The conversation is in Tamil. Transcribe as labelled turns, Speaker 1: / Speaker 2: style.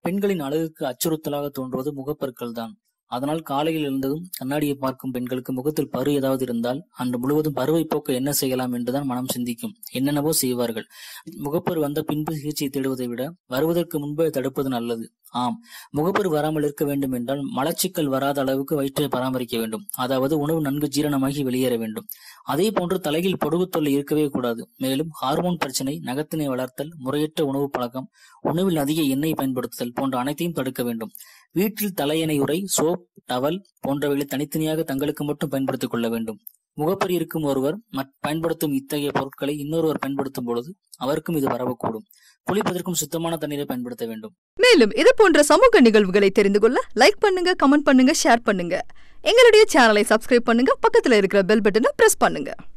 Speaker 1: பெண்களின் அழகுக்கு அச்சுறுத்தலாக தோன்றுவது முகப்பற்கள் தான் அதனால் காலையில் எழுந்ததும் கண்ணாடியை பார்க்கும் பெண்களுக்கு முகத்தில் பரு ஏதாவது இருந்தால் அன்று முழுவதும் பருவை போக்க என்ன செய்யலாம் என்றுதான் மனம் சிந்திக்கும் என்னென்னவோ செய்வார்கள் முகப்பரு வந்த பின்பு சிகிச்சை தேடுவதை விட வருவதற்கு முன்பே தடுப்பது நல்லது ஆம் முகப்பரு வராமல் இருக்க வேண்டும் என்றால் மலச்சிக்கல் வராத அளவுக்கு வயிற்றை பராமரிக்க வேண்டும் அதாவது உணவு நன்கு ஜீரணமாகி வெளியேற வேண்டும் அதே போன்று தலையில் பொடுகு தொல்லை இருக்கவே கூடாது மேலும் ஹார்மோன் பிரச்சனை நகத்தினை வளர்த்தல் முறையற்ற உணவு பழக்கம் உணவில் அதிக எண்ணெய் பயன்படுத்துதல் போன்ற அனைத்தையும் தடுக்க வேண்டும் வீட்டில் தலையணை உரை சோப் டவல் போன்றவைகளை தனித்தனியாக தங்களுக்கு மட்டும் பயன்படுத்திக் கொள்ள வேண்டும் முகப்பரி இருக்கும் ஒருவர் பயன்படுத்தும் இத்தகைய பொருட்களை இன்னொருவர் பயன்படுத்தும் பொழுது அவருக்கும் இது வரவக்கூடும் குளிப்பதற்கும் சுத்தமான தண்ணீரை பயன்படுத்த வேண்டும்
Speaker 2: மேலும் இது போன்ற சமூக நிகழ்வுகளை தெரிந்து கொள்ள லைக் பண்ணுங்க கமெண்ட் பண்ணுங்க ஷேர் பண்ணுங்க எங்களுடைய சேனலை சப்ஸ்கிரைப் பண்ணுங்க பக்கத்துல இருக்கிற பெல் பட்டனை பிரஸ் பண்ணுங்க